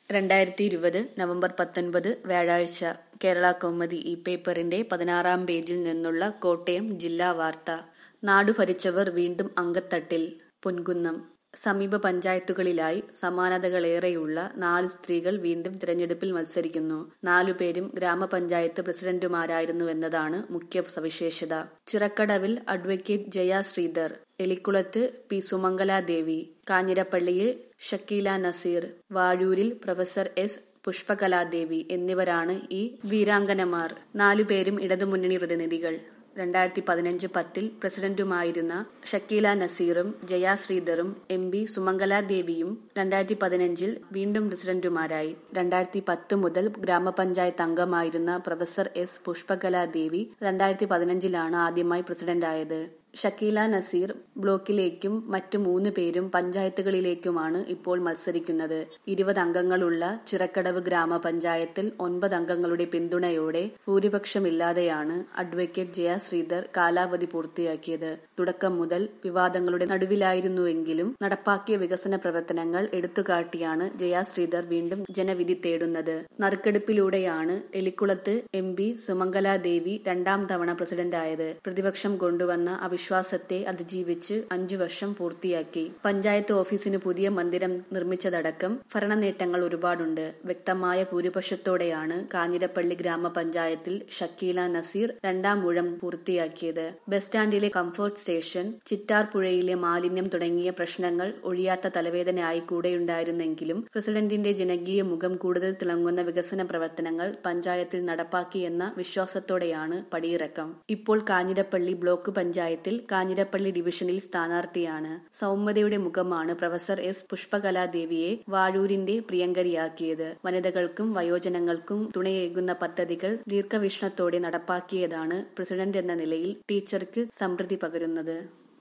രണ്ടായിരത്തി ഇരുപത് നവംബർ പത്തൊൻപത് വ്യാഴാഴ്ച കേരള കൗമുദി ഈ പേപ്പറിന്റെ പതിനാറാം പേജിൽ നിന്നുള്ള കോട്ടയം ജില്ലാ വാർത്ത നാടു ഭരിച്ചവർ വീണ്ടും അങ്കത്തട്ടിൽ പൊൻകുന്നം സമീപ പഞ്ചായത്തുകളിലായി സമാനതകളേറെയുള്ള നാല് സ്ത്രീകൾ വീണ്ടും തിരഞ്ഞെടുപ്പിൽ മത്സരിക്കുന്നു നാലുപേരും ഗ്രാമപഞ്ചായത്ത് പ്രസിഡന്റുമാരായിരുന്നുവെന്നതാണ് മുഖ്യ സവിശേഷത ചിറക്കടവിൽ അഡ്വക്കേറ്റ് ജയ ശ്രീധർ എലിക്കുളത്ത് പി സുമംഗലാദേവി കാഞ്ഞിരപ്പള്ളിയിൽ ഷക്കീല നസീർ വാഴൂരിൽ പ്രൊഫസർ എസ് പുഷ്പകലാദേവി എന്നിവരാണ് ഈ വീരാംഗനമാർ നാലുപേരും ഇടതുമുന്നണി പ്രതിനിധികൾ രണ്ടായിരത്തി പതിനഞ്ച് പത്തിൽ പ്രസിഡന്റുമായിരുന്ന ഷക്കീല നസീറും ജയ ശ്രീധറും എം പി സുമംഗലാദേവിയും രണ്ടായിരത്തി പതിനഞ്ചിൽ വീണ്ടും പ്രസിഡന്റുമാരായി രണ്ടായിരത്തി പത്ത് മുതൽ ഗ്രാമപഞ്ചായത്ത് അംഗമായിരുന്ന പ്രൊഫസർ എസ് പുഷ്പകലാദേവി രണ്ടായിരത്തി പതിനഞ്ചിലാണ് ആദ്യമായി പ്രസിഡന്റായത് ഷക്കീല നസീർ ബ്ലോക്കിലേക്കും മറ്റു മൂന്ന് പേരും പഞ്ചായത്തുകളിലേക്കുമാണ് ഇപ്പോൾ മത്സരിക്കുന്നത് ഇരുപത് അംഗങ്ങളുള്ള ചിറക്കടവ് ഗ്രാമപഞ്ചായത്തിൽ ഒൻപത് അംഗങ്ങളുടെ പിന്തുണയോടെ ഭൂരിപക്ഷമില്ലാതെയാണ് അഡ്വക്കേറ്റ് ജയ ശ്രീധർ കാലാവധി പൂർത്തിയാക്കിയത് തുടക്കം മുതൽ വിവാദങ്ങളുടെ നടുവിലായിരുന്നുവെങ്കിലും നടപ്പാക്കിയ വികസന പ്രവർത്തനങ്ങൾ എടുത്തുകാട്ടിയാണ് ജയ ശ്രീധർ വീണ്ടും ജനവിധി തേടുന്നത് നറുക്കെടുപ്പിലൂടെയാണ് എലിക്കുളത്ത് എം പി സുമംഗലാദേവി രണ്ടാം തവണ പ്രസിഡന്റായത് പ്രതിപക്ഷം കൊണ്ടുവന്ന അവിശ്വാസത്തെ അതിജീവിച്ച് അഞ്ചു വർഷം പൂർത്തിയാക്കി പഞ്ചായത്ത് ഓഫീസിന് പുതിയ മന്ദിരം നിർമ്മിച്ചതടക്കം ഭരണനേട്ടങ്ങൾ ഒരുപാടുണ്ട് വ്യക്തമായ ഭൂരിപക്ഷത്തോടെയാണ് കാഞ്ഞിരപ്പള്ളി ഗ്രാമപഞ്ചായത്തിൽ ഷക്കീല നസീർ രണ്ടാം ഊഴം പൂർത്തിയാക്കിയത് ബസ് സ്റ്റാൻഡിലെ കംഫർട്ട് സ്റ്റേഷൻ ചിറ്റാർ പുഴയിലെ മാലിന്യം തുടങ്ങിയ പ്രശ്നങ്ങൾ ഒഴിയാത്ത തലവേദനയായി കൂടെയുണ്ടായിരുന്നെങ്കിലും പ്രസിഡന്റിന്റെ ജനകീയ മുഖം കൂടുതൽ തിളങ്ങുന്ന വികസന പ്രവർത്തനങ്ങൾ പഞ്ചായത്തിൽ നടപ്പാക്കിയെന്ന വിശ്വാസത്തോടെയാണ് പടിയിറക്കം ഇപ്പോൾ കാഞ്ഞിരപ്പള്ളി ബ്ലോക്ക് പഞ്ചായത്തിൽ കാഞ്ഞിരപ്പള്ളി ഡിവിഷനിൽ സ്ഥാനാർത്ഥിയാണ് സൗമ്യതയുടെ മുഖമാണ് പ്രൊഫസർ എസ് പുഷ്പകലാദേവിയെ വാഴൂരിന്റെ പ്രിയങ്കരിയാക്കിയത് വനിതകൾക്കും വയോജനങ്ങൾക്കും തുണയേകുന്ന പദ്ധതികൾ ദീർഘവീക്ഷണത്തോടെ നടപ്പാക്കിയതാണ് പ്രസിഡന്റ് എന്ന നിലയിൽ ടീച്ചർക്ക് സമൃദ്ധി പകരുന്നത്